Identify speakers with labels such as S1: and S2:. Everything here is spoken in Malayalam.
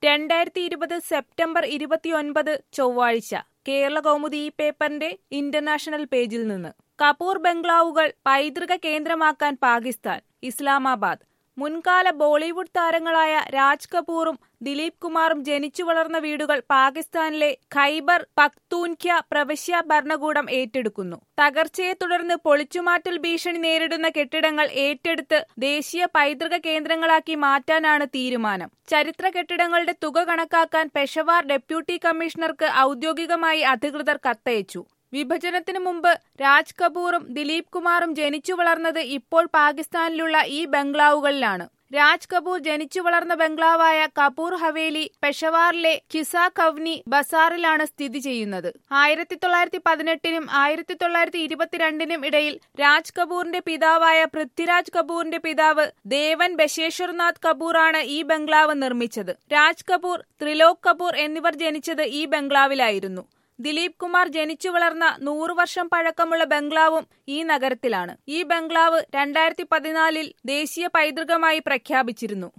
S1: രണ്ടായിരത്തി ഇരുപത് സെപ്റ്റംബർ ഇരുപത്തിയൊൻപത് ചൊവ്വാഴ്ച കേരള കൗമുദി ഈ പേപ്പറിന്റെ ഇന്റർനാഷണൽ പേജിൽ നിന്ന് കപൂർ ബംഗ്ലാവുകൾ പൈതൃക കേന്ദ്രമാക്കാൻ പാകിസ്ഥാൻ ഇസ്ലാമാബാദ് മുൻകാല ബോളിവുഡ് താരങ്ങളായ രാജ് കപൂറും ദിലീപ് കുമാറും ജനിച്ചു വളർന്ന വീടുകൾ പാകിസ്ഥാനിലെ ഖൈബർ പക്തൂൻഖ്യ പ്രവിശ്യ ഭരണകൂടം ഏറ്റെടുക്കുന്നു തകർച്ചയെ തുടർന്ന് പൊളിച്ചുമാറ്റൽ ഭീഷണി നേരിടുന്ന കെട്ടിടങ്ങൾ ഏറ്റെടുത്ത് ദേശീയ പൈതൃക കേന്ദ്രങ്ങളാക്കി മാറ്റാനാണ് തീരുമാനം ചരിത്ര കെട്ടിടങ്ങളുടെ തുക കണക്കാക്കാൻ പെഷവാർ ഡെപ്യൂട്ടി കമ്മീഷണർക്ക് ഔദ്യോഗികമായി അധികൃതർ കത്തയച്ചു വിഭജനത്തിനു മുമ്പ് രാജ് കപൂറും ദിലീപ് കുമാറും ജനിച്ചു വളർന്നത് ഇപ്പോൾ പാകിസ്ഥാനിലുള്ള ഈ ബംഗ്ലാവുകളിലാണ് രാജ് കപൂർ ജനിച്ചു വളർന്ന ബംഗ്ലാവായ കപൂർ ഹവേലി പെഷവാറിലെ കിസ കവ്നി ബസാറിലാണ് സ്ഥിതി ചെയ്യുന്നത് ആയിരത്തി തൊള്ളായിരത്തി പതിനെട്ടിനും ആയിരത്തി തൊള്ളായിരത്തി ഇരുപത്തിരണ്ടിനും ഇടയിൽ രാജ് കപൂറിന്റെ പിതാവായ പൃഥ്വിരാജ് കപൂറിന്റെ പിതാവ് ദേവൻ ബശേശ്വർനാഥ് കപൂറാണ് ഈ ബംഗ്ലാവ് നിർമ്മിച്ചത് രാജ് കപൂർ ത്രിലോക് കപൂർ എന്നിവർ ജനിച്ചത് ഈ ബംഗ്ലാവിലായിരുന്നു ദിലീപ് കുമാർ ജനിച്ചു വളർന്ന നൂറു വർഷം പഴക്കമുള്ള ബംഗ്ലാവും ഈ നഗരത്തിലാണ് ഈ ബംഗ്ലാവ് രണ്ടായിരത്തി പതിനാലിൽ ദേശീയ പൈതൃകമായി പ്രഖ്യാപിച്ചിരുന്നു